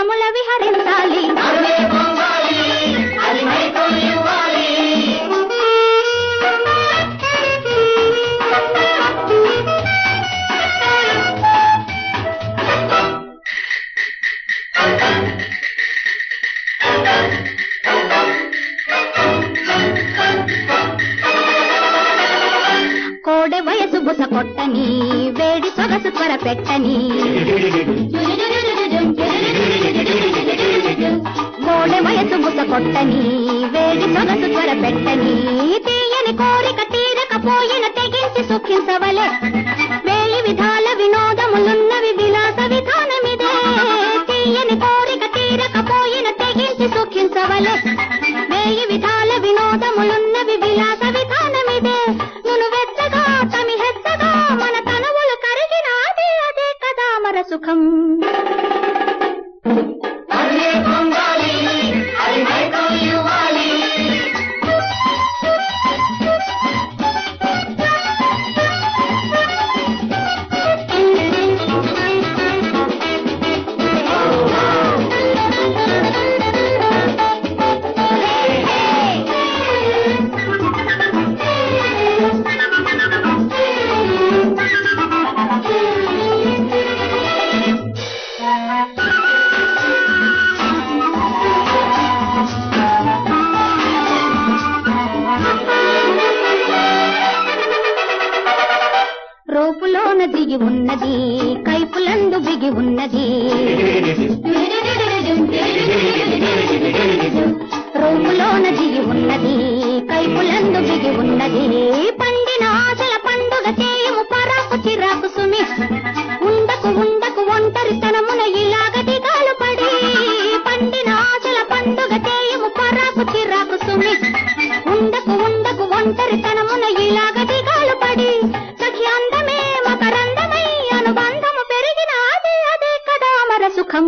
లోకముల విహరించాలి నడుమే పొంగాలి అది మైకం ఇవ్వాలి కోడె వయసు బుస కొట్టని వేడి సొగసు త్వర పెట్టని కోడె వయసు బుస కొట్టని వేడి సొగసు త్వర పెట్టని తీయని కోరిక తీరకపోయిన తెగించి సుఖించవలే వేయి విధాల వినోదములున్నవి విలాస విధానమిదే తీయని కోరిక తీరకపోయిన తెగించి సుఖించవలే వేయి విధాల వినోదములున్నవి విలాస విధానమిదే నును వెచ్చగా తమి హెచ్చగా మన తనువులు కరిగినాది అదే కదా మర సుఖం నడుమే పొంగాలి అది మైకం ఇవ్వాలి రోపులోన దిగి ఉన్నది కైపులందు బిగి ఉన్నది రోపులోన దిగి ఉన్నది కైపులందు బిగి ఉన్నది పండిన ఆశల పండుగ చేయము పరాకు చిరాకు సుమి ఉండకు ఉండకు ఒంటరి తనమున ఇలాగ దిగాలు పడి పండిన ఆశల పండుగ చేయము పరాకు చిరాకు సుమి ఉండకు ఉండకు ఒంటరి తనమున ఇలాగ దిగాలు పడి సఖి అందమే మకరందమై అనుబంధము పెరిగిన అదే అదే కదా మర సుఖం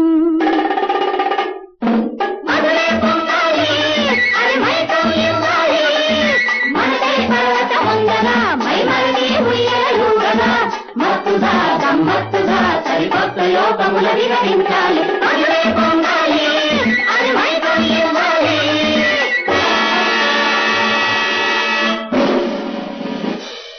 నడుమే పొంగాలి అది మైకం ఇవ్వాలి మనదై పర్వతముందగా మై మరిగి ఉయ్యలుగగా మత్తుగా గమ్మత్తుగా సరికొత్త లోకముల విహరించాలి నడుమే పొంగాలి